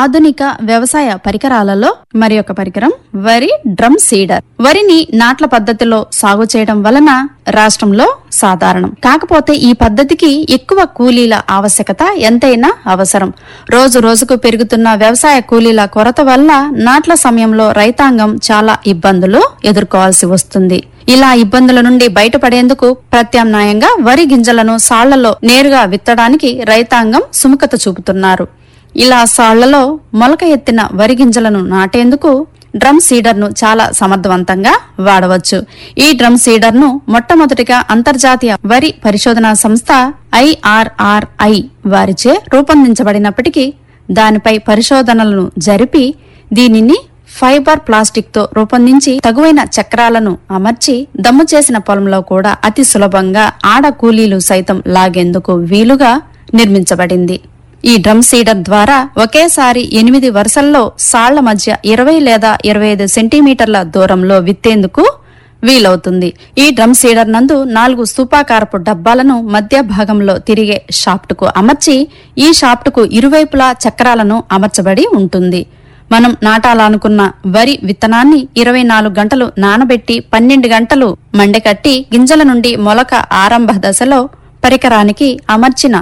ఆధునిక వ్యవసాయ పరికరాలలో మరి ఒక పరికరం వరి డ్రమ్ సీడర్ వరిని నాట్ల పద్ధతిలో సాగు చేయడం వలన రాష్ట్రంలో సాధారణం కాకపోతే ఈ పద్ధతికి ఎక్కువ కూలీల ఆవశ్యకత ఎంతైనా అవసరం రోజు రోజుకు పెరుగుతున్న వ్యవసాయ కూలీల కొరత వల్ల నాట్ల సమయంలో రైతాంగం చాలా ఇబ్బందులు ఎదుర్కోవాల్సి వస్తుంది ఇలా ఇబ్బందుల నుండి బయటపడేందుకు ప్రత్యామ్నాయంగా వరి గింజలను సాళ్లలో నేరుగా విత్తడానికి రైతాంగం సుముఖత చూపుతున్నారు ఇలా సాళ్లలో మొలక ఎత్తిన వరి గింజలను నాటేందుకు డ్రమ్ సీడర్ ను చాలా సమర్థవంతంగా వాడవచ్చు ఈ డ్రమ్ సీడర్ ను మొట్టమొదటిగా అంతర్జాతీయ వరి పరిశోధనా సంస్థ ఐఆర్ఆర్ఐ వారిచే రూపొందించబడినప్పటికీ దానిపై పరిశోధనలను జరిపి దీనిని ఫైబర్ ప్లాస్టిక్ తో రూపొందించి తగువైన చక్రాలను అమర్చి దమ్ము చేసిన పొలంలో కూడా అతి సులభంగా ఆడ కూలీలు సైతం లాగేందుకు వీలుగా నిర్మించబడింది ఈ డ్రమ్ సీడర్ ద్వారా ఒకేసారి ఎనిమిది వరుసల్లో సాళ్ల మధ్య ఇరవై లేదా ఇరవై ఐదు సెంటీమీటర్ల దూరంలో విత్తేందుకు వీలవుతుంది ఈ డ్రమ్ సీడర్ నందు నాలుగు స్తూపాకారపు డబ్బాలను మధ్య భాగంలో తిరిగే షాఫ్టుకు అమర్చి ఈ షాఫ్టుకు ఇరువైపులా చక్రాలను అమర్చబడి ఉంటుంది మనం నాటాలనుకున్న వరి విత్తనాన్ని ఇరవై నాలుగు గంటలు నానబెట్టి పన్నెండు గంటలు మండకట్టి గింజల నుండి మొలక ఆరంభ దశలో పరికరానికి అమర్చిన